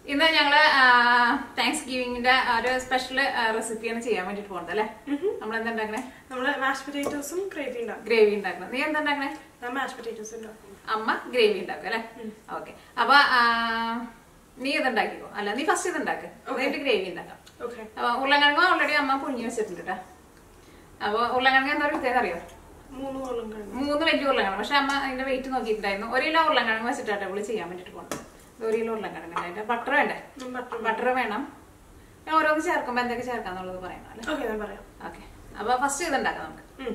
ഇന്ന് ഞങ്ങള് താങ്ക്സ് ഗിവിങ്ങിന്റെ ഒരു സ്പെഷ്യൽ റെസിപ്പിയാണ് ചെയ്യാൻ വേണ്ടിട്ട് പോകുന്നത് അല്ലേ നമ്മൾ എന്താ ഉണ്ടാക്കണേ നമ്മള് മാഷ് പൊറ്റേറ്റോസും ഗ്രേവി ഉണ്ടാക്കും ഗ്രേവി ഉണ്ടാക്കണം നീ എന്താ ഉണ്ടാക്കണേ ഞാൻ മാഷ് പൊറ്റേറ്റോസ് ഉണ്ടാക്കും അമ്മ ഗ്രേവി ഉണ്ടാക്കും അല്ലേ ഓക്കെ അപ്പൊ ആ, നീ ഇത് ഉണ്ടാക്കിക്കോ അല്ല നീ ഫസ്റ്റ് ഇത് ഉണ്ടാക്ക് എന്നിട്ട് ഗ്രേവി ഉണ്ടാക്കാം ഓക്കെ അപ്പൊ ഉരുളക്കിഴങ്ങ് ഓൾറെഡി അമ്മ പുഴുങ്ങി വെച്ചിട്ടുണ്ട് കേട്ടോ അപ്പൊ ഉരുളക്കിഴങ്ങ് എന്താ പ്രത്യേകം അറിയോ മൂന്ന് കൊള്ളം കഴിഞ്ഞു മൂന്ന് വലിയ ഉരുളക്കിഴങ്ങ് പക്ഷെ അമ്മ അതിന്റെ വെയിറ്റ് നോക്കിയിട്ടുണ്ടായിരുന്നു ഒരു കിലോ ഉരുളക്കിഴങ്ങ് വെച്ചിട്ടാണ് ഇവള് ചെയ്യാൻ വേണ്ടിട്ട് പോകുന്നത് ഇത് ഒരു കിലോ ഉരുളക്കിഴങ്ങ് അതിന്റെ ബട്ടർ വേണ്ടേ ബട്ടർ ബട്ടർ വേണം പിന്നെ ഓരോന്ന് ചേർക്കുമ്പോ എന്തൊക്കെ ചേർക്കാന്നുള്ളത് പറയണം അല്ലേ ഓക്കെ ഞാൻ പറയാം ഓക്കെ അപ്പൊ ഫസ്റ്റ് ഇത് ഉണ്ടാക്കാം നമുക്ക് ഉം.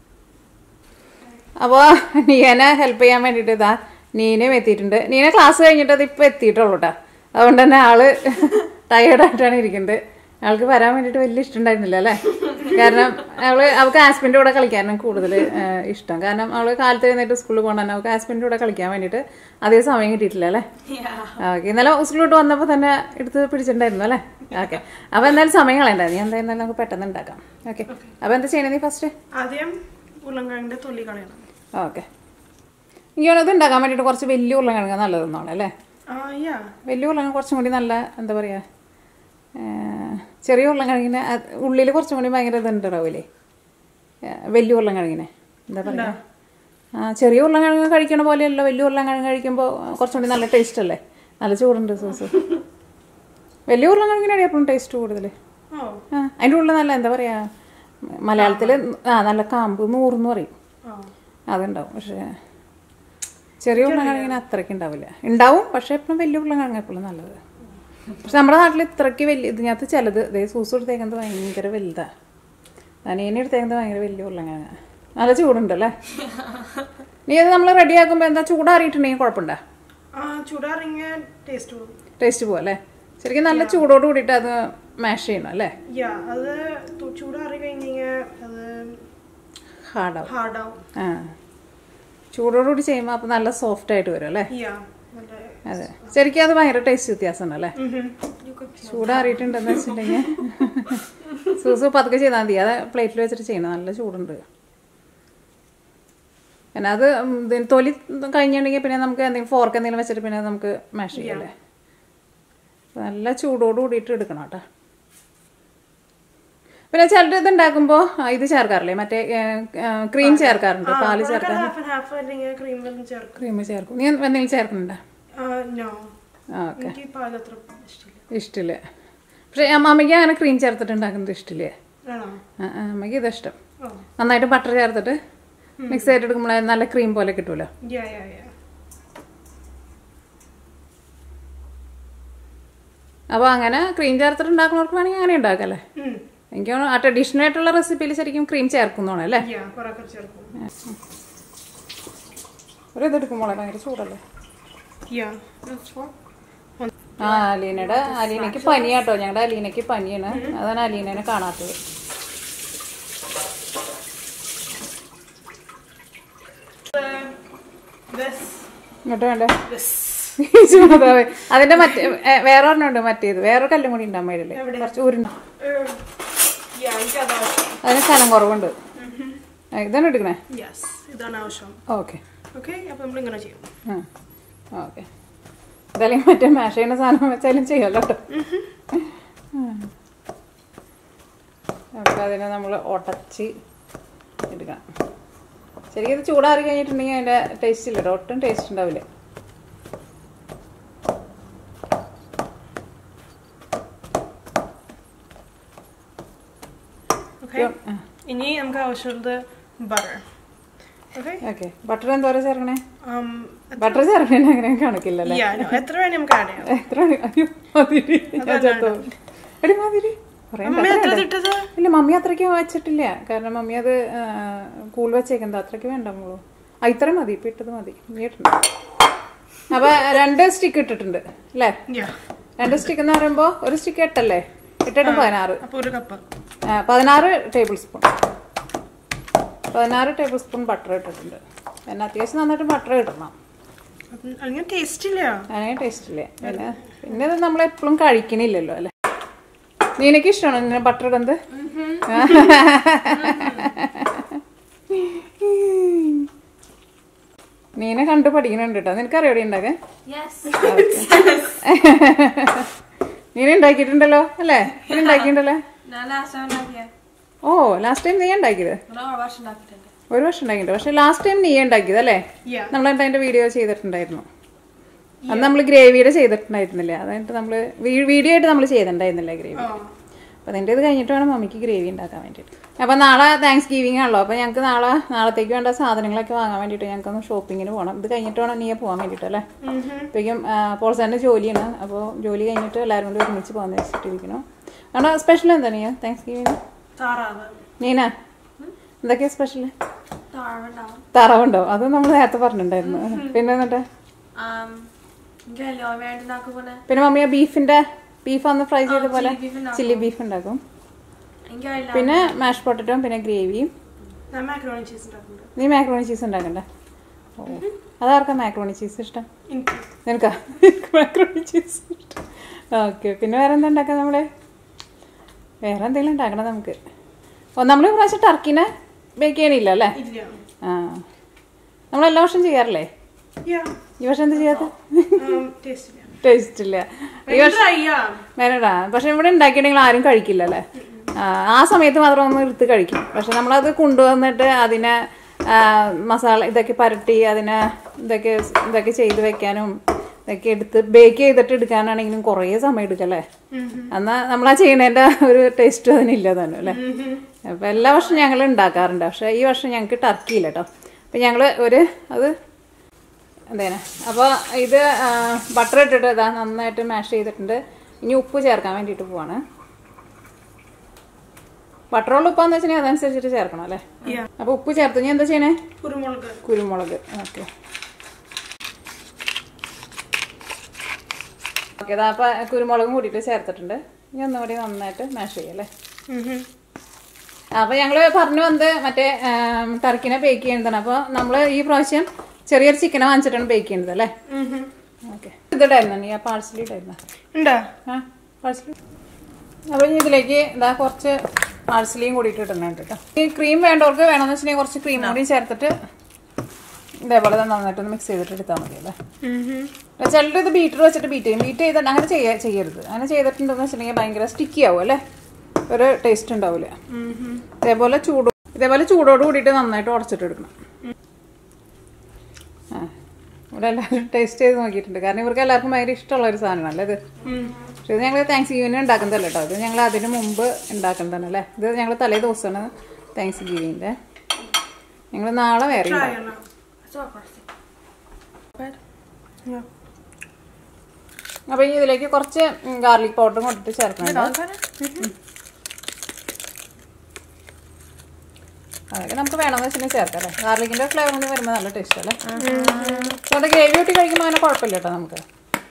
അപ്പോൾ നീനെ ഹെൽപ്പ് ചെയ്യാൻ വേണ്ടിയിട്ട് ഇതാ നീനും എത്തിയിട്ടുണ്ട് നീന ക്ലാസ് കഴിഞ്ഞിട്ട് അത് ഇപ്പം എത്തിയിട്ടുള്ളൂ കേട്ടോ അതുകൊണ്ട് തന്നെ ആള് ടയേർഡായിട്ടാണ് ഇരിക്കുന്നത് ആൾക്ക് വരാൻ വേണ്ടിയിട്ട് വലിയ ഇഷ്ടം ഉണ്ടായിരുന്നില്ല അല്ലേ കാരണം അവള് അവൾക്ക് ആസ്പിൻ്റെ കൂടെ കളിക്കാനാണ് കൂടുതൽ ഇഷ്ടം കാരണം അവള് കാലത്ത് എഴുന്നേറ്റ് സ്കൂളിൽ പോകണം തന്നെ അവൾക്ക് ആസ്പിൻ്റെ കൂടെ കളിക്കാൻ വേണ്ടിയിട്ട് അധികം സമയം കിട്ടിയിട്ടില്ല അല്ലേ ഓക്കെ ഇന്നലെ സ്കൂളിലോട്ട് വന്നപ്പോൾ തന്നെ എടുത്ത് പിടിച്ചിട്ടുണ്ടായിരുന്നു അല്ലേ ഓക്കെ അപ്പോൾ എന്തായാലും സമയം കളയണ്ട നീ എന്തായാലും നമുക്ക് പെട്ടെന്ന് ഉണ്ടാക്കാം ഓക്കെ അപ്പോൾ എന്താ ചെയ്യണേ നീ ഫസ്റ്റ് ആദ്യം ഉരുളൻകിഴങ്ങിന്റെ തൊലി കളയണം ഓക്കെ എനിക്ക് ഇത് ഉണ്ടാക്കാൻ വേണ്ടിയിട്ട് കുറച്ച് വലിയ ഉരുളക്കിഴങ്ങ് നല്ലതെന്നാണ് അല്ലേ ആ യാ വലിയ ഉരുളക്കിഴങ്ങ് കുറച്ചും കൂടി നല്ല എന്താ പറയുക ചെറിയ ഉരുളക്കിഴങ്ങിന് ഉള്ളിൽ കുറച്ചും കൂടി ഭയങ്കര ഇതുണ്ടാവില്ലേ വലിയ ഉരുളക്കിഴങ്ങിനെ എന്താ പറയുക ആ ചെറിയ ഉരുളക്കിഴങ്ങ് കഴിക്കണ പോലെയല്ല വലിയ ഉരുളക്കിഴങ്ങ് കഴിക്കുമ്പോൾ കുറച്ചും കൂടി നല്ല ടേസ്റ്റ് അല്ലേ നല്ല ചൂടുണ്ട് സോസ് വലിയ ഉരുളക്കിഴങ്ങിനാണ് എപ്പോഴും ടേസ്റ്റ് കൂടുതൽ ഓ ആ അതിൻ്റെ ഉള്ളിൽ നല്ല എന്താ പറയുക മലയാളത്തിൽ ആ നല്ല കാമ്പ് നൂറെന്ന് പറയും ആ അതുണ്ടാവും പക്ഷേ ചെറിയ ഉരുളക്കിഴങ്ങിന് അത്രയ്ക്ക് ഉണ്ടാവില്ല ഉണ്ടാവും പക്ഷെ എപ്പോഴും വലിയ ഉരുളക്കിഴങ്ങ് എപ്പോഴും നല്ലത് പക്ഷെ നമ്മുടെ നാട്ടിൽ ഇത്രയ്ക്ക് വലിയ ഇതിനകത്ത് ചിലത് ഇതേ സൂസ് എടുത്തേക്കുന്നത് ഭയങ്കര വലുതാണ് അനിയനെ എടുത്തേക്കുന്നത് ഭയങ്കര വലിയ ഉരുളക്കിഴങ്ങ് നല്ല ചൂടുണ്ടല്ലേ നീ അത് നമ്മൾ റെഡിയാക്കുമ്പോൾ എന്താ ചൂടാറിയിട്ടുണ്ടെങ്കിൽ കുഴപ്പമുണ്ടോ ആ ചൂടാറിങ്ങ ടേസ്റ്റ് പോകും ടേസ്റ്റ് പോവും അല്ലേ ശരിക്കും നല്ല ചൂടോട് കൂടിയിട്ട് അത് മാഷ് ചെയ്യണം അല്ലേ യാ അത് തു- ചൂടാറി കഴിഞ്ഞ അത് ഹാർഡാവും ഹാർഡാവും ആ ചൂടോടുകൂടി ചെയ്യുമ്പോൾ അപ്പോൾ നല്ല സോഫ്റ്റ് ആയിട്ട് വരും അല്ലേ യാ നല്ല അതെ ശരിക്കും അത് ഭയങ്കര ടേസ്റ്റ് വ്യത്യാസമുണ്ട് അല്ലേ ഉഹും. You could- ചൂടാറിയിട്ടുണ്ടെന്ന് വെച്ചിട്ടുണ്ടെങ്കിൽ സൂസ് പതുക്കെ ചെയ്താൽ മതി അത് പ്ലേറ്റിൽ വെച്ചിട്ട് ചെയ്യണം നല്ല ചൂടുണ്ട് പിന്നെ അത് ഉം ഇതിന് തൊലി കഴിഞ്ഞിട്ടുണ്ടെങ്കിൽ പിന്നെ നമുക്ക് എന്തെങ്കിലും ഫോർക്ക് എന്തെങ്കിലും വെച്ചിട്ട് പിന്നെ നമുക്ക് മാഷ് ചെയ്യല്ലേ അപ്പൊ നല്ല ചൂടോട് കൂടിയിട്ട് എടുക്കണം കേട്ടോ പിന്നെ ചിലർ ഇത് ഉണ്ടാക്കുമ്പോൾ ഇത് ചേർക്കാറില്ലേ മറ്റേ ക്രീം ചേർക്കാറുണ്ട് പാല് കുറേ ചേർക്കാൻ ഹാഫ് ആൻഡ് ഹാഫ് അല്ലെങ്കിൽ ക്രീം വെള്ളം ചേർക്കും ക്രീം ചേർക്കും നീ എന്തെങ്കിലും ചേർക്കുന്നുണ്ടോ നോ ആ ഓക്കെ എനിക്ക് പാൽ അത്ര ഇഷ്ടമില്ല ഇഷ്ടമില്ല പക്ഷെ അമ്മയ്ക്ക് അങ്ങനെ ക്രീം ചേർത്തിട്ട് ഉണ്ടാക്കുന്നത് ഇഷ്ടമില്ലേ ആണോ ആ, ആ, അമ്മയ്ക്ക് ഇത് ഇഷ്ടം ഓ നന്നായിട്ട് ബട്ടർ ചേർത്തിട്ട് മിക്സ് ചെയ്തിട്ട് എടുക്കുമ്പോൾ നല്ല ക്രീം പോലെ കിട്ടുമല്ലോ യാ യാ യാ അപ്പോൾ അങ്ങനെ ക്രീം ചേർത്തിട്ട് ഉണ്ടാക്കുന്നവർക്ക് വേണമെങ്കിൽ അങ്ങനെ ഉണ്ടാക്കല്ലേ ഉം. എനിക്ക് തോന്നുന്നു ആ ട്രഡീഷണൽ ആയിട്ടുള്ള റെസിപ്പിയിൽ ശരിക്കും ക്രീം ചേർക്കുന്നതാണ് അല്ലേ യാ കുറേ കുറച്ച് ചേർക്കും ഒരു ഇതെടുക്കുമ്പോളെ ഭയങ്കര ചൂടല്ലേ യാ that's what ആ അലീനയുടെ അലീനയ്ക്ക് പനിയാട്ടോ ഞങ്ങളുടെ അലീനയ്ക്ക് പനിയാണ് അതാണ് അലീനനെ കാണാത്തത് this ഇങ്ങോട്ട് വേണ്ടേ this ചൂടാവേ അതിന്റെ മറ്റേ ഏ, വേറെ ഒരെണ്ണം ഉണ്ട് മറ്റേത് വേറെ കല്ലും കൂടി ഉണ്ട് അമ്മയുടെ കുറച്ച് ഊരുണ്ട് uh, yeah എനിക്കത് ആവശ്യം അതിന് സ്ഥലം കുറവുണ്ട് ആ, ഇതാണ് എടുക്കണേ യെസ് ഇതാണ് ആവശ്യം ഓക്കെ ഓക്കെ അപ്പോൾ നമ്മൾ ഇങ്ങനെ ചെയ്യും ആ ഓക്കെ എന്തായാലും മറ്റേ മാഷ് ചെയ്യുന്ന സാധനം വെച്ചാലും ചെയ്യാമല്ലോ കേട്ടോ അപ്പോൾ അതിനെ നമ്മൾ ഉടച്ച് എടുക്കണം ശരിക്കും ഇത് ചൂടാറി കഴിഞ്ഞിട്ടുണ്ടെങ്കിൽ അതിൻ്റെ ടേസ്റ്റ് ഇല്ല കേട്ടോ ഒട്ടും ടേസ്റ്റ് ഉണ്ടാവില്ല ഓക്കെ ഇനി നമുക്ക് ആവശ്യമുള്ളത് ബട്ടർ ഓക്കെ ഓക്കെ ബട്ടർ എന്തോരം ചേർക്കണേ ബട്ടർ ചേർക്കണേ അങ്ങനെ കണക്കില്ലല്ലേ എത്ര വേണേ നമുക്ക് ആഡ് ചെയ്യാം എത്ര മണി അയ്യോ മതിരി ഞാൻ ചത്തോ എടി മതിരി കുറേ അമ്മ എത്ര ഇട്ടത് ഇല്ല മമ്മി അത്രയ്ക്ക് വെച്ചിട്ടില്ല കാരണം മമ്മി അത് ആ, കൂൾ വെച്ചേക്കുന്നത് അത്രയ്ക്ക് വേണ്ട മോളൂ ആ ഇത്ര മതി ഇപ്പം ഇട്ടത് മതി നീ ഇട്ടുണ്ട് അപ്പൊ രണ്ട് സ്റ്റിക്ക് ഇട്ടിട്ടുണ്ട് അല്ലേ യാ രണ്ട് സ്റ്റിക്ക് എന്ന് പറയുമ്പോൾ ഒരു സ്റ്റിക്ക് എട്ടല്ലേ എട്ടെട്ട് പതിനാറ് അപ്പോൾ ഒരു കപ്പ് ആ, പതിനാറ് ടേബിൾ സ്പൂൺ പതിനാറ് ടേബിൾ സ്പൂൺ ബട്ടർ ഇട്ടിട്ടുണ്ട് പിന്നെ അത്യാവശ്യം നന്നായിട്ട് ബട്ടർ ഇടണം അങ്ങനെ ടേസ്റ്റ് ഇല്ല അങ്ങനെ ടേസ്റ്റ് ഇല്ല പിന്നെ പിന്നെ ഇത് നമ്മൾ എപ്പോഴും കഴിക്കണില്ലല്ലോ അല്ലേ നിനക്ക് ഇഷ്ടമാണോ ഇങ്ങനെ ബട്ടർ ഇടുന്നത് നീനെ കണ്ടു പഠിക്കുന്നുണ്ട് കേട്ടോ നിനക്കറിയോ ഇവിടെ ഉണ്ടാക്കാൻ Yes. നീ ഉണ്ടാക്കിയിട്ടുണ്ടല്ലോ അല്ലേ നീ ഉണ്ടാക്കിയിട്ടുണ്ടല്ലോ ഞാൻ ലാസ്റ്റ് ടൈം ഉണ്ടാക്കിയ ഓ ലാസ്റ്റ് ടൈം നീ ഉണ്ടാക്കിയത് ഇവിടെ ഒരു വർഷം ഉണ്ടാക്കിയിട്ടുണ്ട് ഒരു വർഷം ഉണ്ടാക്കിയിട്ടുണ്ട് പക്ഷെ ലാസ്റ്റ് ടൈം നീ ഉണ്ടാക്കിയത് അല്ലേ Yeah. നമ്മളെന്താ അതിന്റെ വീഡിയോ ചെയ്തിട്ടുണ്ടായിരുന്നു അന്ന് നമ്മൾ ഗ്രേവിയുടെ ചെയ്തിട്ടുണ്ടായിരുന്നില്ല അതായത് നമ്മൾ വീഡിയോ ആയിട്ട് നമ്മൾ ചെയ്തിട്ടുണ്ടായിരുന്നില്ല ഗ്രേവി Oh. അപ്പോൾ അതിൻ്റെ ഇത് കഴിഞ്ഞിട്ട് വേണം മമ്മിക്ക് ഗ്രേവി ഉണ്ടാക്കാൻ വേണ്ടിയിട്ട് അപ്പോൾ നാളെ താങ്ക്സ് ഗിവിംഗ് ആണല്ലോ അപ്പോൾ ഞങ്ങൾക്ക് നാളെ നാളത്തേക്ക് വേണ്ട സാധനങ്ങളൊക്കെ വാങ്ങാൻ വേണ്ടിയിട്ട് ഞങ്ങൾക്കൊന്ന് ഷോപ്പിങ്ങിന് പോകണം ഇത് കഴിഞ്ഞിട്ട് വേണം നീ പോകാൻ വേണ്ടിയിട്ട് അല്ലേ അപ്പോഴേക്കും പോൾസാറിൻ്റെ ജോലിയാണ് അപ്പോൾ ജോലി കഴിഞ്ഞിട്ട് എല്ലാവരും കൂടി ഒരുമിച്ച് പോകാൻ വെച്ചിട്ടിരിക്കണം അവിടെ സ്പെഷ്യൽ എന്താ നീ താങ്ക്സ് ഗിവിംഗ് താറാവ് നീന എന്തൊക്കെയാ സ്പെഷ്യൽ താഴെണ്ടാവും താറാവുണ്ടോ അത് നമ്മൾ നേരത്തെ പറഞ്ഞിട്ടുണ്ടായിരുന്നു പിന്നെ എന്നിട്ട് എനിക്ക് അല്ലോ വേണ്ടി ഉണ്ടാക്കുക പോലെ പിന്നെ മമ്മിയ ബീഫിന്റെ ബീഫ് ഒന്ന് ഫ്രൈ ചെയ്ത പോലെ chili beef ഉണ്ടാക്കും. ചില്ലി ബീഫ് ഉണ്ടാക്കും എനിക്ക് അറിയില്ല പിന്നെ മാഷ് പൊട്ടറ്റും പിന്നെ ഗ്രേവിയും ഞാൻ മാക്രോണി ചീസ് ഉണ്ടാക്കുന്നുണ്ട് നീ മാക്രോണി ചീസ് ഉണ്ടാക്കണ്ടേ ഓ അതാർക്കാ മാക്രോണി ചീസ് ഇഷ്ടം എനിക്ക് നിനക്കാ മാക്രോണി ചീസ് ഇഷ്ടം ഓക്കെ പിന്നെ വേറെ എന്താ ഉണ്ടാക്കാം നമ്മള് വേറെ എന്തെങ്കിലും ഉണ്ടാക്കണം നമുക്ക് ഓ നമ്മൾ പ്രാവശ്യം ടർക്കിനെ ബേക്ക് ചെയ്യണില്ല അല്ലേ ഇല്ല ആ നമ്മൾ എല്ലാ വർഷം ചെയ്യാറില്ലേ Yeah. ഈ വർഷം എന്താ ചെയ്യാത്ത Um, taste ഇല്ല ടേസ്റ്റ് ഇല്ല ഈ എനിക്ക് വർഷം try ചെയ്യാം. വേണടാ പക്ഷെ ഇവിടെ ഉണ്ടാക്കിയിട്ടുണ്ടെങ്കിൽ ആരും കഴിക്കില്ല അല്ലേ ആ, ആ സമയത്ത് മാത്രം ഒന്ന് എടുത്ത് കഴിക്കും പക്ഷെ നമ്മളത് കൊണ്ടുവന്നിട്ട് അതിനെ ആ, മസാല ഇതൊക്കെ പരട്ടി അതിനെ ഇതൊക്കെ ഇതൊക്കെ ചെയ്ത് വെക്കാനും ഇതൊക്കെ എടുത്ത് ബേക്ക് ചെയ്തിട്ട് എടുക്കാനാണെങ്കിലും കുറേ സമയം എടുക്കല്ലേ എന്നാ നമ്മളാ ചെയ്യണതിന്റെ ഒരു ടേസ്റ്റ് അതിനില്ല തന്നെ അല്ലേ അപ്പൊ എല്ലാ വർഷവും ഞങ്ങൾ ഉണ്ടാക്കാറുണ്ട് പക്ഷെ ഈ വർഷം ഞങ്ങൾക്ക് ടർക്കി ഇല്ല കേട്ടോ അപ്പൊ ഞങ്ങള് ഒരു അത് അതേനെ അപ്പോൾ ഇത് ബട്ടർ ഇട്ടിട്ട് ഇതാ നന്നായിട്ട് മാഷ് ചെയ്തിട്ടുണ്ട് ഇനി ഉപ്പ് ചേർക്കാൻ വേണ്ടിയിട്ട് പോവാണ് ബട്ടറുള്ള ഉപ്പാന്ന് വെച്ചിട്ടുണ്ടെങ്കിൽ അതനുസരിച്ചിട്ട് ചേർക്കണം അല്ലേ Yeah. അപ്പോൾ ഉപ്പ് ചേർത്ത് ഇനി എന്താ ചെയ്യണേ കുരുമുളക് കുരുമുളക് ഓക്കെ ഓക്കെ ഇതാ അപ്പം കുരുമുളകും കൂടിയിട്ട് ചേർത്തിട്ടുണ്ട് ഇനി ഒന്നുകൂടി നന്നായിട്ട് മാഷ് ചെയ്യല്ലേ Mhm. അപ്പൊ ഞങ്ങള് പറഞ്ഞു വന്നത് മറ്റേ ആം, ടർക്കിനെ ബേക്ക് ചെയ്യുന്നതാണ് അപ്പൊ നമ്മള് ഈ പ്രാവശ്യം ചെറിയൊരു ചിക്കനെ വാങ്ങിച്ചിട്ടാണ് ബേക്ക് ചെയ്യുന്നത് അല്ലേ Mhm. ഓക്കെ ഇതിടായിരുന്നു നീ ആ പാഴ്സൽ ഇടായിരുന്നു ഉണ്ടോ ആ പാഴ്സൽ അപ്പൊ ഇനി ഇതിലേക്ക് ഇതാ കുറച്ച് പാഴ്സലിയും കൂടിയിട്ട് ഇടുന്നുണ്ട് കേട്ടോ ഈ ക്രീം വേണ്ടവർക്ക് വേണമെന്ന് വെച്ചിട്ടുണ്ടെങ്കിൽ കുറച്ച് ക്രീം കൂടി ചേർത്തിട്ട് ഇതേപോലെ തന്നെ നന്നായിട്ടൊന്ന് മിക്സ് ചെയ്തിട്ട് എടുത്താൽ മതി അല്ലേ Mhm. ചിലർ ഇത് ബീറ്റർ വെച്ചിട്ട് ബീറ്റ് ചെയ്യും ബീറ്റ് ചെയ്തിട്ട് അങ്ങനെ ചെയ്യാ ചെയ്യരുത് അങ്ങനെ ചെയ്തിട്ടുണ്ടെന്ന് വെച്ചിട്ടുണ്ടെങ്കിൽ ഭയങ്കര സ്റ്റിക്കി ആവും അല്ലേ ഒരു ടേസ്റ്റ് ഉണ്ടാവില്ല Mhm. ഇതേപോലെ ചൂട് ഇതേപോലെ ചൂടോട് കൂടിയിട്ട് നന്നായിട്ട് ഉടച്ചിട്ട് എടുക്കണം ആ ഇവിടെ എല്ലാവരും ടേസ്റ്റ് ചെയ്ത് നോക്കിയിട്ടുണ്ട് കാരണം ഇവർക്ക് എല്ലാവർക്കും ഭയങ്കര ഇഷ്ടമുള്ള ഒരു സാധനമല്ലേ ഇത് Mm. പക്ഷെ ഇത് ഞങ്ങൾ താങ്ക്സ് ഗിവിന് ഉണ്ടാക്കുന്നതല്ല കേട്ടോ ഇത് ഞങ്ങൾ അതിന് മുമ്പ് ഉണ്ടാക്കുന്നതാണ് അല്ലേ ഇത് ഞങ്ങൾ തലേ ദിവസമാണ് താങ്ക്സ് ഗിവിൻ്റെ ഞങ്ങൾ നാളെ വേറെ Try ഉണ്ടാക്കും ചെയ്യണം. So കുറച്ച് Yeah. അപ്പോൾ ഇനി ഇതിലേക്ക് കുറച്ച് ഗാർലിക് പൗഡറും കൊണ്ടിട്ട് ചേർക്കുന്നുണ്ട് അതൊക്കെ നമുക്ക് വേണമെന്ന് വെച്ചിട്ടുണ്ടെങ്കിൽ ചേർക്കാം അല്ലേ ഗാർലിക്കിന്റെ ഫ്ലേവർ കൂടി വരുമ്പോൾ നല്ല ടേസ്റ്റ് അല്ലേ പക്ഷെ അത് ഗ്രേവി കൂട്ടി കഴിക്കുമ്പോൾ അങ്ങനെ കുഴപ്പമില്ല കേട്ടോ നമുക്ക്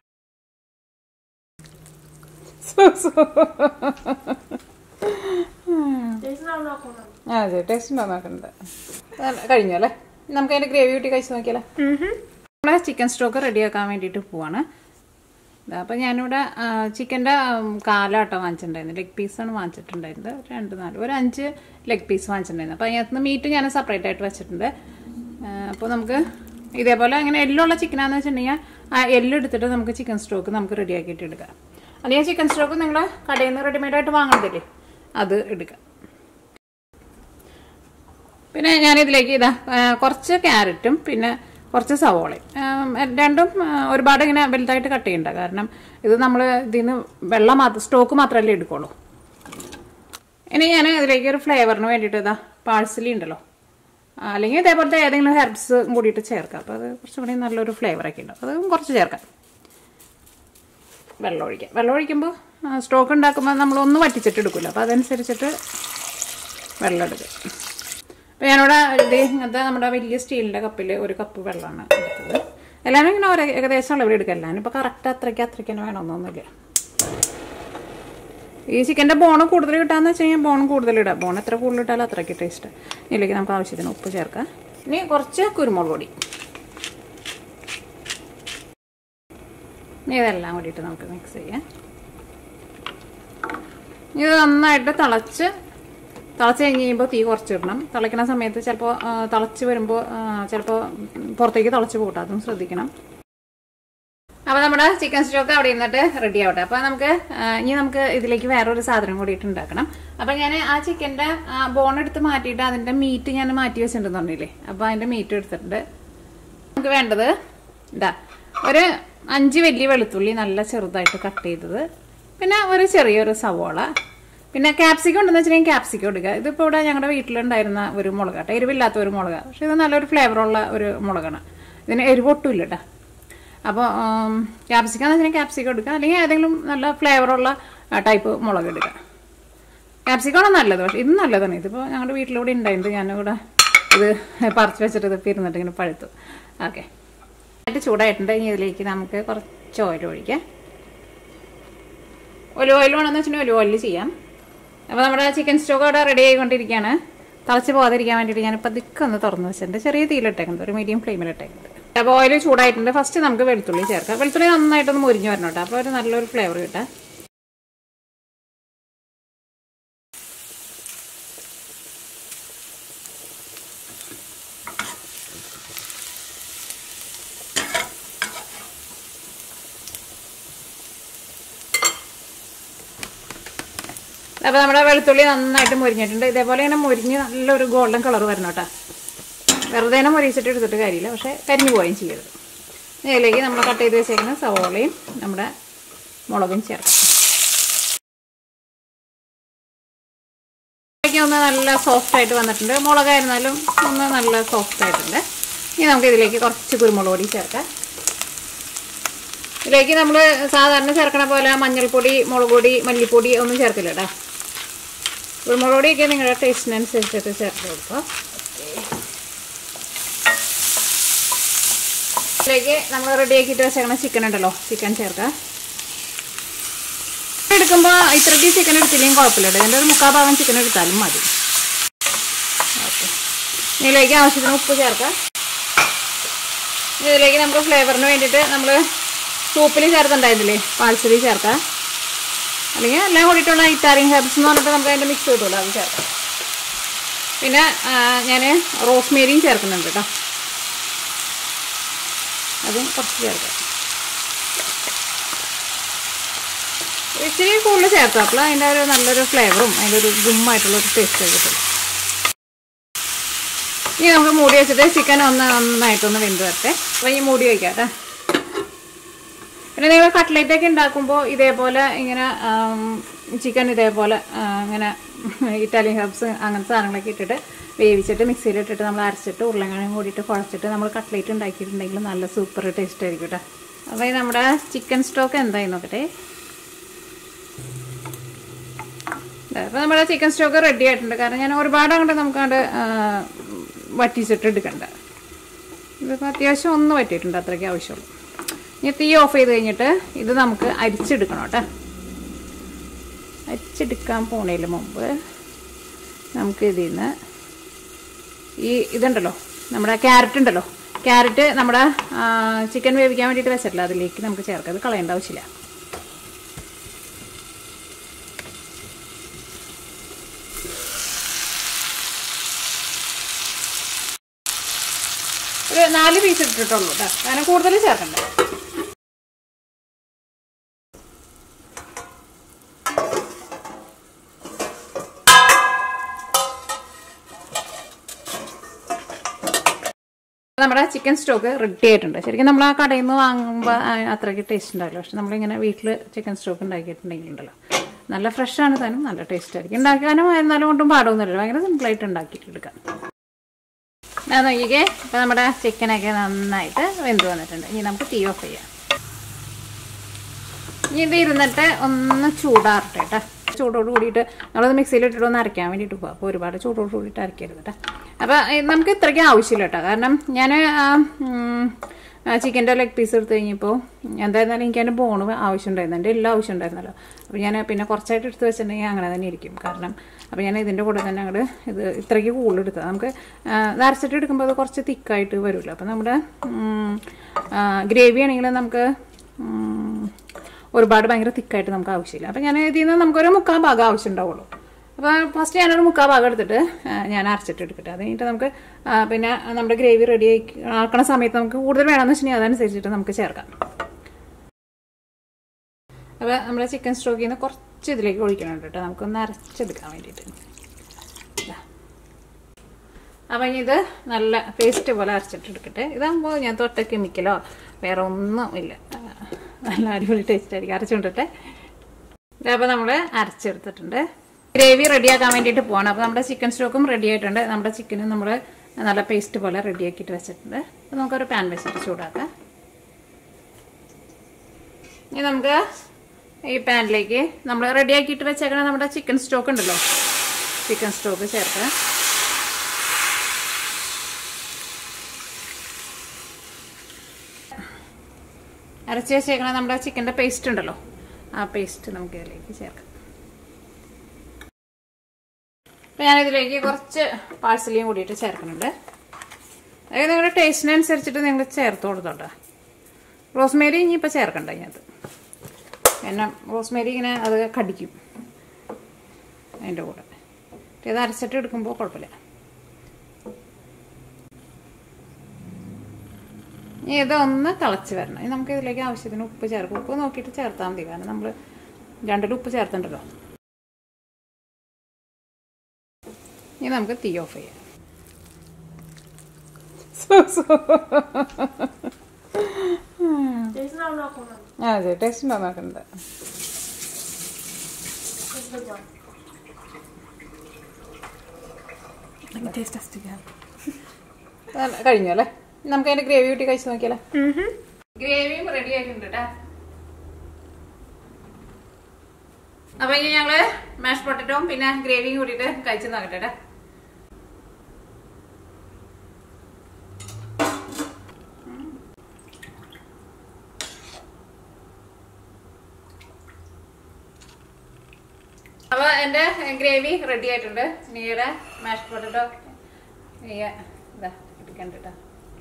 ആ അതെ ടേസ്റ്റ് ഉണ്ടോ നോക്കുന്നുണ്ട് നല്ല- കഴിഞ്ഞു അല്ലേ നമുക്ക് അതിന്റെ ഗ്രേവി കൂട്ടി കഴിച്ച് നോക്കിയാലേ Mhm. നമ്മളെ ചിക്കൻ സ്റ്റോക്ക് റെഡിയാക്കാൻ വേണ്ടിയിട്ട് പോവാണ് അപ്പം ഞാനിവിടെ ചിക്കൻ്റെ കാലാട്ടോ വാങ്ങിച്ചിട്ടുണ്ടായിരുന്നു ലെഗ് പീസാണ് വാങ്ങിച്ചിട്ടുണ്ടായിരുന്നത് ഒരു രണ്ട് നാല് ഒരു അഞ്ച് ലെഗ് പീസ് വാങ്ങിച്ചിട്ടുണ്ടായിരുന്നു അപ്പോൾ അതിനകത്ത് മീറ്റ് ഞാൻ സെപ്പറേറ്റ് ആയിട്ട് വെച്ചിട്ടുണ്ട് അപ്പോൾ നമുക്ക് ഇതേപോലെ അങ്ങനെ എല്ലുള്ള ചിക്കനാന്ന് വെച്ചിട്ടുണ്ടെങ്കിൽ ആ എല്ല് എടുത്തിട്ട് നമുക്ക് ചിക്കൻ സ്റ്റോക്ക് നമുക്ക് റെഡിയാക്കിയിട്ട് എടുക്കാം അല്ലെങ്കിൽ ചിക്കൻ സ്റ്റോക്ക് നിങ്ങൾ കടയിൽ നിന്ന് റെഡിമെയ്ഡായിട്ട് വാങ്ങണതില്ലേ അത് എടുക്കാം പിന്നെ ഞാനിതിലേക്ക് ഇതാ ആ, കുറച്ച് ക്യാരറ്റും പിന്നെ കുറച്ച് സവോളയും ആം, രണ്ടും ആ, ഒരുപാട് ഇങ്ങനെ വലുതായിട്ട് കട്ട് ചെയ്യണ്ട കാരണം ഇത് നമ്മൾ ഇതിൽ നിന്ന് വെള്ളം മാത്രം സ്റ്റോക്ക് മാത്രമല്ലേ എടുക്കുള്ളൂ ഇനി ഞാൻ ഇതിലേക്ക് ഒരു ഫ്ലേവറിന് വേണ്ടിയിട്ട് ഇതാ പാഴ്സലി ഉണ്ടല്ലോ ആ, അല്ലെങ്കിൽ ഇതേപോലത്തെ ഏതെങ്കിലും ഹെർബ്സ് കൂടിയിട്ട് ചേർക്കാം അപ്പോൾ അത് കുറച്ചും കൂടി നല്ലൊരു ഫ്ലേവറൊക്കെ ഉണ്ടാവും അത് കുറച്ച് ചേർക്കാം വെള്ളം ഒഴിക്കാം വെള്ളം ഒഴിക്കുമ്പോൾ സ്റ്റോക്ക് ഉണ്ടാക്കുമ്പോൾ നമ്മൾ ഒന്ന് വറ്റിച്ചിട്ട് എടുക്കില്ല അപ്പോൾ അതനുസരിച്ചിട്ട് വെള്ളം എടുക്കുക അപ്പോൾ ഞാനിവിടെ ഇത് ഇങ്ങനത്തെ നമ്മുടെ വലിയ സ്റ്റീലിൻ്റെ കപ്പിൽ ഒരു കപ്പ് വെള്ളമാണ് എടുത്തത് എല്ലാവരും ഇങ്ങനെ ഒരു ഏകദേശം അളവിൽ എടുക്കുക എല്ലാവരും ഇപ്പോൾ കറക്റ്റ് അത്രയ്ക്ക് അത്രയ്ക്ക് തന്നെ വേണമെന്നൊന്നുമില്ല ഈ ചിക്കൻ്റെ ബോണ് കൂടുതൽ കിട്ടാന്ന് വെച്ച് കഴിഞ്ഞാൽ ബോൺ കൂടുതൽ ഇടാം ബോൺ എത്ര കൂടുതൽ ഇട്ടാലും അത്രയ്ക്ക് ടേസ്റ്റ് ഇതിലേക്ക് നമുക്ക് ആവശ്യത്തിന് ഉപ്പ് ചേർക്കാം ഇനി കുറച്ച് കുരുമുളക് പൊടി ഇനി ഇതെല്ലാം കൂടിയിട്ട് നമുക്ക് മിക്സ് ചെയ്യാം ഇത് നന്നായിട്ട് തിളച്ച് തിളച്ച് കഴിഞ്ഞ് കഴിയുമ്പോൾ തീ കുറച്ചിടണം തിളയ്ക്കുന്ന സമയത്ത് ചിലപ്പോൾ തിളച്ച് വരുമ്പോൾ ചിലപ്പോൾ പുറത്തേക്ക് തിളച്ച് പോകട്ടെ അതും ശ്രദ്ധിക്കണം അപ്പോൾ നമ്മുടെ ചിക്കൻ സ്റ്റോക്ക് അവിടെ ഇരുന്നിട്ട് റെഡി ആവട്ടെ അപ്പോൾ നമുക്ക് ആ, ഇനി നമുക്ക് ഇതിലേക്ക് വേറൊരു സാധനം കൂടിയിട്ട് ഉണ്ടാക്കണം അപ്പോൾ ഞാൻ ആ ചിക്കൻ്റെ ബോൺ എടുത്ത് മാറ്റിയിട്ട് അതിൻ്റെ മീറ്റ് ഞാൻ മാറ്റി വെച്ചിട്ടുണ്ടെന്ന് പറഞ്ഞില്ലേ അപ്പോൾ അതിൻ്റെ മീറ്റ് എടുത്തിട്ടുണ്ട് നമുക്ക് വേണ്ടത് ഇതാ ഒരു അഞ്ച് വലിയ വെളുത്തുള്ളി നല്ല ചെറുതായിട്ട് കട്ട് ചെയ്തത് പിന്നെ ഒരു ചെറിയൊരു സവോള പിന്നെ ക്യാപ്സിക്കം ഉണ്ടെന്ന് വെച്ചിട്ടുണ്ടെങ്കിൽ ക്യാപ്സിക്കം എടുക്കുക ഇതിപ്പോൾ ഇവിടെ ഞങ്ങളുടെ വീട്ടിലുണ്ടായിരുന്ന ഒരു മുളകാട്ടോ എരിവില്ലാത്ത ഒരു മുളക് പക്ഷെ ഇത് നല്ലൊരു ഫ്ലേവറുള്ള ഒരു മുളകാണ് ഇതിന് എരിവൊട്ടും ഇല്ല കേട്ടോ അപ്പോൾ ക്യാപ്സിക്കം എന്ന് വെച്ചിട്ടുണ്ടെങ്കിൽ ക്യാപ്സിക്കം എടുക്കുക അല്ലെങ്കിൽ ഏതെങ്കിലും നല്ല ഫ്ലേവറുള്ള ടൈപ്പ് മുളക് എടുക്കുക ക്യാപ്സിക്കമാണ് നല്ലത് പക്ഷെ ഇത് നല്ലതാണ് ഇതിപ്പോൾ ഞങ്ങളുടെ വീട്ടിലൂടെ ഉണ്ടായിരുന്നു ഞാനിവിടെ ഇത് പറിച്ച് വെച്ചിട്ട് ഇതിപ്പോൾ ഇരുന്നിട്ട് ഇങ്ങനെ പഴുത്തു ഓക്കെ എന്നിട്ട് ചൂടായിട്ടുണ്ട് ഇനി ഇതിലേക്ക് നമുക്ക് കുറച്ച് ഓയിൽ ഒഴിക്കാം ഒലിവ് ഓയിൽ വേണമെന്ന് വെച്ചിട്ടുണ്ടെങ്കിൽ ഒലിവ് ഓയിൽ ചെയ്യാം അപ്പോൾ നമ്മുടെ ചിക്കൻ സ്റ്റോക്ക് അവിടെ റെഡി ആയിക്കൊണ്ടിരിക്കുകയാണ് തിളച്ച് പോകാതിരിക്കാൻ വേണ്ടിയിട്ട് ഞാൻ പതുക്കെ ഒന്ന് തുറന്ന് വെച്ചിട്ടുണ്ട് ചെറിയ തീയിലിട്ടേക്കുന്നത് ഒരു മീഡിയം ഫ്ലെയിമിലിട്ടേക്കുന്നത് അപ്പോൾ ഓയിൽ ചൂടായിട്ടുണ്ട് ഫസ്റ്റ് നമുക്ക് വെളുത്തുള്ളി ചേർക്കാം വെളുത്തുള്ളി നന്നായിട്ടൊന്ന് മുരിഞ്ഞ് വരണം കേട്ടോ അപ്പോൾ ഒരു നല്ലൊരു ഫ്ലേവർ കിട്ടാം അപ്പോൾ നമ്മുടെ വെളുത്തുള്ളി നന്നായിട്ട് മുരിഞ്ഞിട്ടുണ്ട് ഇതേപോലെ ഇങ്ങനെ മുരിഞ്ഞ് നല്ലൊരു ഗോൾഡൻ കളർ വരണം കേട്ടോ വെറുതെ തന്നെ മുരിച്ചിട്ട് എടുത്തിട്ട് കാര്യമില്ല പക്ഷേ കരിഞ്ഞു പോവുകയും ചെയ്യരുത് ഇനി ഇതിലേക്ക് നമ്മൾ കട്ട് ചെയ്ത് വെച്ചേക്കുന്ന സവോളയും നമ്മുടെ മുളകും ചേർക്കാം ഇതൊക്കെ ഒന്ന് നല്ല സോഫ്റ്റ് ആയിട്ട് വന്നിട്ടുണ്ട് മുളകായിരുന്നാലും ഒന്ന് നല്ല സോഫ്റ്റ് ആയിട്ടുണ്ട് ഇനി നമുക്ക് ഇതിലേക്ക് കുറച്ച് കുരുമുളക് പൊടി ചേർക്കാം ഇതിലേക്ക് നമ്മൾ സാധാരണ ചേർക്കണ പോലെ മഞ്ഞൾപ്പൊടി മുളക് പൊടി മല്ലിപ്പൊടി ഒന്നും ചേർക്കില്ല കേട്ടോ കുരുമുളക് പൊടിയൊക്കെ നിങ്ങളുടെ ടേസ്റ്റിനനുസരിച്ചിട്ട് ചേർത്ത് കൊടുക്കുക ഇതിലേക്ക് നമ്മൾ റെഡിയാക്കിയിട്ട് വെച്ചേക്കണ ചിക്കൻ ഉണ്ടല്ലോ ചിക്കൻ ചേർക്കാം എടുക്കുമ്പോൾ ഇത്രയ്ക്ക് ചിക്കൻ എടുത്തില്ലെങ്കിൽ കുഴപ്പമില്ല കേട്ടോ ഇതിൻ്റെ ഒരു മുക്കാൽ ഭാഗം ചിക്കൻ എടുത്താലും മതി ഓക്കെ ഇതിലേക്ക് ആവശ്യത്തിന് ഉപ്പ് ചേർക്കാം ഇതിലേക്ക് നമുക്ക് ഫ്ലേവറിന് വേണ്ടിയിട്ട് നമ്മൾ സൂപ്പിൽ ചേർത്തുണ്ടായിരുന്നില്ലേ പാൽസരി ചേർക്കാം അല്ലെങ്കിൽ എല്ലാം കൂടിയിട്ടുള്ള ഇറ്റാലിയൻ ഹെർബ്സ് എന്ന് പറഞ്ഞിട്ട് നമുക്ക് അതിൻ്റെ മിക്സ് കിട്ടുമല്ലോ അത് ചേർക്കാം പിന്നെ ഞാൻ റോസ്മേരിയും ചേർക്കുന്നുണ്ട് കേട്ടോ അതും കുറച്ച് ചേർക്കാം ഇച്ചിരി കൂടുതൽ ചേർക്കാം അപ്പോൾ അതിൻ്റെ ഒരു നല്ലൊരു ഫ്ലേവറും അതിൻ്റെ ഒരു ഗുമ്മായിട്ടുള്ള ഒരു ടേസ്റ്റ് കിട്ടും ഇനി നമുക്ക് മൂടി വെച്ചിട്ട് ചിക്കൻ ഒന്ന് നന്നായിട്ടൊന്ന് വെന്ത് വരട്ടെ അപ്പോൾ ഈ മൂടി വയ്ക്കാം കേട്ടോ പിന്നെ നിങ്ങൾ കട്ട്ലേറ്റ് ഒക്കെ ഉണ്ടാക്കുമ്പോൾ ഇതേപോലെ ഇങ്ങനെ ചിക്കൻ ഇതേപോലെ ആ, ഇങ്ങനെ ഇറ്റാലിയൻ ഹെർബ്സ് അങ്ങനത്തെ സാധനങ്ങളൊക്കെ ഇട്ടിട്ട് വേവിച്ചിട്ട് മിക്സിയിലിട്ടിട്ട് നമ്മൾ അരച്ചിട്ട് ഉരുളങ്ങാനും കൂടിയിട്ട് കുഴച്ചിട്ട് നമ്മൾ കട്ട്ലേറ്റ് ഉണ്ടാക്കിയിട്ടുണ്ടെങ്കിൽ നല്ല സൂപ്പർ ടേസ്റ്റ് ആയിരിക്കും കേട്ടോ അപ്പോൾ ഈ നമ്മുടെ ചിക്കൻ സ്റ്റോക്ക് എന്തായി നോക്കട്ടെ അപ്പോൾ നമ്മുടെ ചിക്കൻ സ്റ്റോക്ക് റെഡി ആയിട്ടുണ്ട് കാരണം ഞാൻ ഒരുപാട് അങ്ങോട്ട് നമുക്കങ്ങോട്ട് വറ്റിച്ചിട്ട് എടുക്കണ്ട ഇതിപ്പോൾ അത്യാവശ്യം ഒന്ന് വറ്റിയിട്ടുണ്ട് അത്രയ്ക്ക് ആവശ്യമുള്ളൂ ഇനി തീ ഓഫ് ചെയ്ത് കഴിഞ്ഞിട്ട് ഇത് നമുക്ക് അരിച്ചെടുക്കണം കേട്ടോ അരിച്ചെടുക്കാൻ പോണതിന് മുമ്പ് നമുക്ക് ഇതിൽ നിന്ന് ഈ ഇതുണ്ടല്ലോ നമ്മുടെ ക്യാരറ്റ് ഉണ്ടല്ലോ ക്യാരറ്റ് നമ്മുടെ ചിക്കൻ വേവിക്കാൻ വേണ്ടിയിട്ട് വെച്ചിട്ടില്ല അതിലേക്ക് നമുക്ക് ചേർക്കാം അത് കളയേണ്ട ആവശ്യമില്ല ഒരു നാല് പീസ് ഇട്ടിട്ടുള്ളൂ കേട്ടോ കാരണം കൂടുതൽ ചേർക്കണ്ട നമ്മുടെ ചിക്കൻ സ്റ്റോക്ക് റെഡി ആയിട്ടുണ്ട് ശരിക്കും നമ്മൾ ആ കടയിൽ നിന്ന് വാങ്ങുമ്പോൾ അത്രയ്ക്ക് ടേസ്റ്റ് ഉണ്ടാവില്ല പക്ഷെ നമ്മളിങ്ങനെ വീട്ടിൽ ചിക്കൻ സ്റ്റോക്ക് ഉണ്ടാക്കിയിട്ടുണ്ടെങ്കിലുണ്ടല്ലോ നല്ല ഫ്രഷ് ആണ് താനും നല്ല ടേസ്റ്റ് ആയിരിക്കും ഉണ്ടാക്കാനും ആയിരുന്നാലും കൊണ്ടും പാടൊന്നുമില്ല ഭയങ്കര സിമ്പിളായിട്ട് ഉണ്ടാക്കിയിട്ടെടുക്കാം അത് നോക്കിക്കേ ഇപ്പം നമ്മുടെ ചിക്കനൊക്കെ നന്നായിട്ട് വെന്ത് വന്നിട്ടുണ്ട് ഇനി നമുക്ക് തീ ഓഫ് ചെയ്യാം ഇനി ഇത് ഇരുന്നിട്ട് ഒന്ന് ചൂടാറട്ടെ കേട്ടോ ചൂടോട് കൂടിയിട്ട് നമ്മളത് മിക്സിയിലിട്ടിട്ട് ഒന്ന് അരയ്ക്കാൻ വേണ്ടിയിട്ട് പോകും അപ്പോൾ ഒരുപാട് ചൂടോട് കൂടിയിട്ട് അരയ്ക്കരുത് കേട്ടോ അപ്പോൾ നമുക്ക് ഇത്രയ്ക്ക് ആവശ്യമില്ല കേട്ടോ കാരണം ഞാൻ ചിക്കൻ്റെ ലെഗ് പീസ് എടുത്ത് കഴിഞ്ഞപ്പോൾ എന്തായിരുന്നാലും എനിക്ക് അതിൻ്റെ ബോണ് ആവശ്യമുണ്ടായിരുന്നു എൻ്റെ എല്ലാം ആവശ്യം ഉണ്ടായിരുന്നല്ലോ അപ്പോൾ ഞാൻ പിന്നെ കുറച്ചായിട്ട് എടുത്ത് വെച്ചിട്ടുണ്ടെങ്കിൽ അങ്ങനെ തന്നെ ഇരിക്കും കാരണം അപ്പോൾ ഞാൻ ഇതിൻ്റെ കൂടെ തന്നെ അങ്ങോട്ട് ഇത് ഇത്രയ്ക്ക് കൂടുതൽ എടുത്തത് നമുക്ക് ഇത് അരച്ചിട്ട് എടുക്കുമ്പോൾ അത് കുറച്ച് തിക്കായിട്ട് വരുമല്ലോ അപ്പോൾ നമ്മുടെ ഗ്രേവി ആണെങ്കിൽ നമുക്ക് ഉം, ഒരുപാട് ഭയങ്കര തിക്കായിട്ട് നമുക്ക് ആവശ്യമില്ല അപ്പോൾ ഞാൻ ഇതിൽ നിന്ന് നമുക്കൊരു മുക്കാൽ ഭാഗം ആവശ്യം ഉണ്ടാവുള്ളൂ അപ്പോൾ ഫസ്റ്റ് ഞാനൊരു മുക്കാൽ ഭാഗം എടുത്തിട്ട് ആ, ഞാൻ അരച്ചിട്ട് എടുക്കട്ടെ അത് കഴിഞ്ഞിട്ട് നമുക്ക് ആ, പിന്നെ നമ്മുടെ ഗ്രേവി റെഡി ആക്കണ സമയത്ത് നമുക്ക് കൂടുതൽ വേണമെന്ന് വെച്ചിട്ടുണ്ടെങ്കിൽ അതനുസരിച്ചിട്ട് നമുക്ക് ചേർക്കാം അപ്പോൾ നമ്മുടെ ചിക്കൻ സ്റ്റോക്കിൽ നിന്ന് കുറച്ച് ഇതിലേക്ക് ഒഴിക്കണം കേട്ടോ നമുക്കൊന്ന് അരച്ചെടുക്കാൻ വേണ്ടിയിട്ട് ഇതാ. അപ്പം ഇനി ഇത് നല്ല പേസ്റ്റ് പോലെ അരച്ചിട്ട് എടുക്കട്ടെ ഇതാകുമ്പോൾ ഞാൻ തൊട്ട കെമിക്കലോ വേറെ ഒന്നും ഇല്ല ആ, നല്ല അടിപൊളി ടേസ്റ്റ് ആയിരിക്കും അരച്ചുകൊണ്ടിട്ടെ അപ്പോൾ നമ്മൾ അരച്ചെടുത്തിട്ടുണ്ട് ഗ്രേവി റെഡിയാക്കാൻ വേണ്ടിയിട്ട് പോകണം അപ്പോൾ നമ്മുടെ ചിക്കൻ സ്റ്റോക്കും റെഡി ആയിട്ടുണ്ട് നമ്മുടെ ചിക്കനും നമ്മൾ നല്ല പേസ്റ്റ് പോലെ റെഡിയാക്കിയിട്ട് വെച്ചിട്ടുണ്ട് അപ്പോൾ നമുക്കൊരു പാൻ വെച്ചിട്ട് ചൂടാക്കാം ഇനി നമുക്ക് ഈ പാനിലേക്ക് നമ്മൾ റെഡിയാക്കിയിട്ട് വെച്ചേക്കണ നമ്മുടെ ചിക്കൻ സ്റ്റോക്ക് ഉണ്ടല്ലോ ചിക്കൻ സ്റ്റോക്ക് ചേർക്കാം അരച്ച് വെച്ചേക്കണ നമ്മുടെ ചിക്കൻ്റെ പേസ്റ്റ് ഉണ്ടല്ലോ ആ പേസ്റ്റ് നമുക്ക് ഇതിലേക്ക് ചേർക്കാം അപ്പം ഞാനിതിലേക്ക് കുറച്ച് പാഴ്സലിയും കൂടിയിട്ട് ചേർക്കുന്നുണ്ട് അതായത് നിങ്ങളുടെ ടേസ്റ്റിനനുസരിച്ചിട്ട് നിങ്ങൾ ചേർത്ത് കൊടുത്തോട്ടോ റോസ്മേരി ഇനിയിപ്പോൾ ചേർക്കണ്ട ഇതിനകത്ത് കാരണം റോസ്മേരി ഇങ്ങനെ അത് കടിക്കും അതിൻ്റെ കൂടെ ഇത് അരച്ചിട്ട് എടുക്കുമ്പോൾ കുഴപ്പമില്ല ഇനി ഇതൊന്ന് തിളച്ച് വരണം ഇനി നമുക്ക് ഇതിലേക്ക് ആവശ്യത്തിന് ഉപ്പ് ചേർക്കും ഉപ്പ് നോക്കിയിട്ട് ചേർത്താൽ മതി കാരണം നമ്മൾ രണ്ടിൽ ഉപ്പ് ചേർത്തിട്ടുണ്ടല്ലോ ഇനി നമുക്ക് തീ ഓഫ് ചെയ്യാം so so There's no knock on them. ആ അതെ ടേസ്റ്റ് ഉണ്ടോ നോക്കണ്ട It's the one. Taste test again. അത് കഴിഞ്ഞു അല്ലേ നമുക്ക് അതിന്റെ ഗ്രേവി കൂട്ടി കഴിച്ചു നോക്കിയാലേ ഗ്രേവിയും റെഡി ആയിട്ടുണ്ട് കേട്ടാ അപ്പൊ ഇനി ഞങ്ങള് മാഷ് പൊട്ടറ്റോം പിന്നെ ഗ്രേവിയും കൂട്ടിയിട്ട് കഴിച്ചു നോക്കട്ടെ ട്ടാ. അപ്പൊ എന്റെ ഗ്രേവി റെഡി ആയിട്ടുണ്ട് നീയുടെ മാഷ് പൊട്ടറ്റോ നീയ ഇതാ എടുക്കണ്ട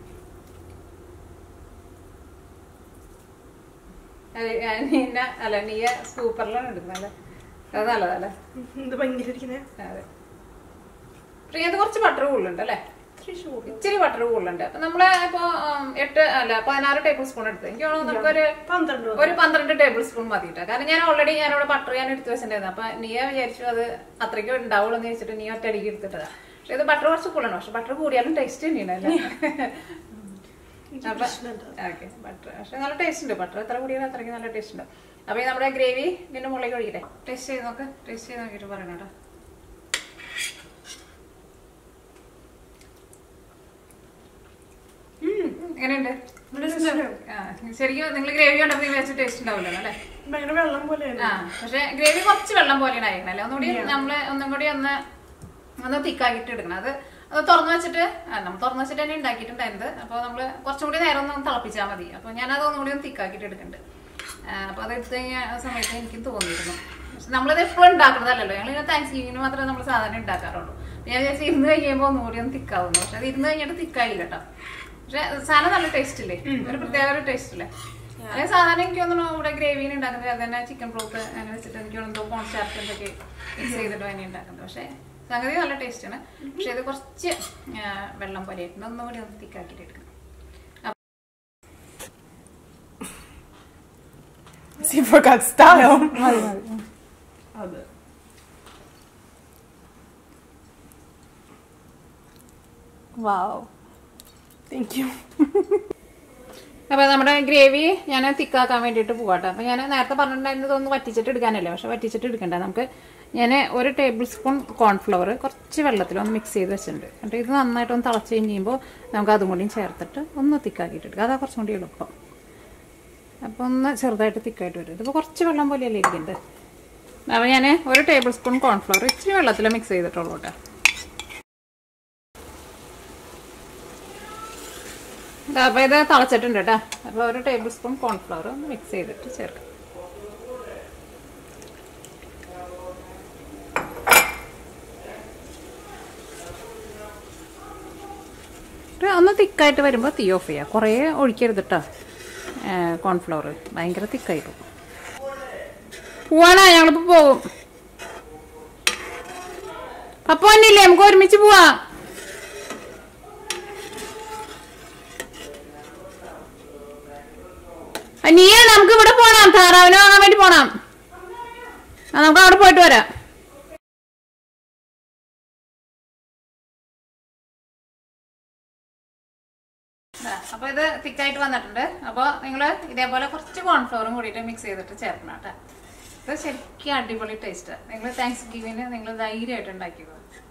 നീന അല്ല നീയ സൂപ്പറിലാണ് എടുക്കുന്നത് അത് നല്ലതല്ലേ ഇത് ഭയങ്കര ഇരിക്കുന്നേ അതെ പ്രിയ ഇത് കുറച്ച് ബട്ടർ കൂടുതലുണ്ട് അല്ലേ ഇച്ചിരി ബട്ടർ കൂടുതലുണ്ട് അപ്പൊ നമ്മള് ഇപ്പൊ ഉം, എട്ട് അല്ല പതിനാറ് ടേബിൾ സ്പൂൺ എടുത്ത് എനിക്ക് തോന്നുന്നു നമുക്കൊരു പന്ത്രണ്ട് ഒരു പന്ത്രണ്ട് ടേബിൾ സ്പൂൺ മതി കേട്ടോ കാരണം ഞാൻ ഓൾറെഡി ഞാനിവിടെ ബട്ടർ ഞാൻ എടുത്ത് വെച്ചിട്ടുണ്ടായിരുന്നു അപ്പൊ നീയ വിചാരിച്ചു അത് അത്രയ്ക്കും ഉണ്ടാവുള്ളൂ എന്ന് വെച്ചിട്ട് നീ ഒറ്റ അടിക്ക് എടുത്തിട്ടതാ പക്ഷെ ഇത് ബട്ടർ കുറച്ച് കൂടുതലാണ് പക്ഷെ ബട്ടർ കൂടിയാലും ടേസ്റ്റ് തന്നെയാണ് അല്ലേ അപ്പൊ ഓക്കെ ബട്ടർ പക്ഷെ നല്ല ടേസ്റ്റ് ഉണ്ട് ബട്ടർ എത്ര കൂടിയാലും അത്രയ്ക്ക് നല്ല ടേസ്റ്റ് ഉണ്ട് അപ്പൊ ഈ നമ്മുടെ ഗ്രേവി ഇതിന്റെ മുകളിലേക്ക് ഒഴിക്കട്ടെ ടേസ്റ്റ് ചെയ്ത് നോക്ക് ടേസ്റ്റ് ചെയ്ത് നോക്കിയിട്ട് പറയണം കേട്ടോ ഉം, എങ്ങനെയുണ്ട് ആ, ശരിക്കും നിങ്ങൾ ഗ്രേവി കണ്ടപ്പോൾ വിചാരിച്ച ടേസ്റ്റ് ഉണ്ടാവില്ലല്ലോ അല്ലേ ഭയങ്കര വെള്ളം പോലെയാണ് ആ പക്ഷെ ഗ്രേവി കുറച്ച് വെള്ളം പോലെയാണ് ആയിരിക്കണല്ലേ ഒന്നുകൂടി നമ്മള് ഒന്നും കൂടി ഒന്ന് ഒന്ന് തിക്കാക്കിയിട്ട് എടുക്കണം അത് അത് തുറന്നു വെച്ചിട്ട് ആ, നമ്മൾ തുറന്നു വെച്ചിട്ട് തന്നെ ഉണ്ടാക്കിയിട്ടുണ്ടായിരുന്നത് അപ്പോൾ നമ്മൾ കുറച്ചും കൂടി നേരം ഒന്ന് തിളപ്പിച്ചാൽ മതി അപ്പോൾ ഞാനത് ഒന്നുകൂടി ഒന്ന് തിക്കാക്കിയിട്ട് എടുക്കുന്നുണ്ട് ആ, അപ്പോൾ അത് എടുത്ത് കഴിഞ്ഞ സമയത്ത് എനിക്ക് തോന്നിയിരുന്നു പക്ഷെ നമ്മളിത് എപ്പോഴും ഉണ്ടാക്കുന്നതല്ലല്ലോ ഞങ്ങൾ താങ്ക്സ് ഗിവിങ്ങിന് മാത്രമേ നമ്മൾ സാധാരണ ഉണ്ടാക്കാറുള്ളൂ ഞാൻ വിചാരിച്ചു ഇരുന്ന് കഴിയുമ്പോൾ ഒന്നുകൂടി ഒന്ന് തിക്കാവുന്നു പക്ഷെ അത് ഇരുന്ന് കഴിഞ്ഞിട്ട് തിക്കായില്ല കേട്ടോ പക്ഷെ സാധനം നല്ല ടേസ്റ്റ് ഇല്ലേ ഒരു പ്രത്യേക ഒരു ടേസ്റ്റ് ഇല്ലേ അല്ലെ സാധാരണ എനിക്ക് തോന്നുന്നു ഇവിടെ ഗ്രേവിന് ഉണ്ടാക്കുന്നത് അത് തന്നെ ചിക്കൻ ബ്രോത്ത് അങ്ങനെ വെച്ചിട്ട് എനിക്ക് എന്തോ കോൺസ്റ്റാർട്ട് എന്തൊക്കെ മിക്സ് ചെയ്തിട്ട് തന്നെ ഉണ്ടാക്കുന്നത് പക്ഷെ സംഗതി നല്ല ടേസ്റ്റ് ആണ് പക്ഷെ ഇത് കുറച്ച് ആ, വെള്ളം പോലെ ആയിട്ടുണ്ട് ഒന്നുകൂടി ഒന്ന് തിക്കാക്കിയിട്ട് എടുക്കണം See, forgot style. മതി മതി അതെ വാവ് താങ്ക് യു അപ്പൊ നമ്മുടെ ഗ്രേവി ഞാൻ തിക്കാക്കാൻ വേണ്ടിയിട്ട് പോവാട്ടോ അപ്പൊ ഞാൻ നേരത്തെ പറഞ്ഞിട്ടുണ്ടായിരുന്നത് ഒന്ന് വറ്റിച്ചിട്ട് എടുക്കാനല്ലേ പക്ഷെ വറ്റിച്ചിട്ട് എടുക്കണ്ട നമുക്ക് ഞാൻ ഒരു ടേബിൾ സ്പൂൺ കോൺഫ്ലവർ കുറച്ച് വെള്ളത്തിൽ ഒന്ന് മിക്സ് ചെയ്ത് വെച്ചിട്ടുണ്ട് എന്നിട്ട് ഇത് നന്നായിട്ട് ഒന്ന് തിളച്ച് കഴിയുമ്പോൾ നമുക്ക് അതും കൂടിയും ചേർത്തിട്ട് ഒന്ന് തിക്കാക്കിയിട്ട് എടുക്കുക അതാ കുറച്ചും കൂടി എളുപ്പം അപ്പോൾ ഒന്ന് ചെറുതായിട്ട് തിക്കായിട്ട് വരും ഇതിപ്പോൾ കുറച്ച് വെള്ളം പോലെയല്ലേ ഇരിക്കുന്നത് അപ്പോൾ ഞാൻ ഒരു ടേബിൾ സ്പൂൺ കോൺഫ്ലവർ ഇച്ചിരി വെള്ളത്തിൽ മിക്സ് ചെയ്തിട്ടുള്ളൂ കേട്ടോ അപ്പോൾ ഇത് തിളച്ചിട്ടുണ്ട് കേട്ടോ അപ്പോൾ ഒരു ടേബിൾ സ്പൂൺ കോൺഫ്ലവർ ഒന്ന് മിക്സ് ചെയ്തിട്ട് ചേർക്കാം ഒരു ഒന്ന് തിക്കായിട്ട് വരുമ്പോൾ തീ ഓഫ് ചെയ്യുക കുറേ ഒഴിക്കരുത് കേട്ടോ കോൺഫ്ലവർ ഭയങ്കര തിക്കായി പോകും പോവാനാ ഞങ്ങളിപ്പോൾ പോകും അപ്പോൾ തന്നെയില്ലേ നമുക്ക് ഒരുമിച്ച് പോവാം നീ നമുക്ക് ഇവിടെ പോണം താറാവിനെ വാങ്ങാൻ വേണ്ടി പോണം ആ നമുക്ക് അവിടെ പോയിട്ട് വരാം ദാ, അപ്പൊ ഇത് തിക്കായിട്ട് വന്നിട്ടുണ്ട് അപ്പൊ നിങ്ങൾ ഇതേപോലെ കുറച്ച് കോൺഫ്ലവറും കൂടിയിട്ട് മിക്സ് ചെയ്തിട്ട് ചേർക്കണം കേട്ടോ ഇത് ശരിക്കും അടിപൊളി ടേസ്റ്റ് നിങ്ങൾ താങ്ക്സ് ഗിവിന് നിങ്ങൾ ധൈര്യമായിട്ട് ഉണ്ടാക്കിയത്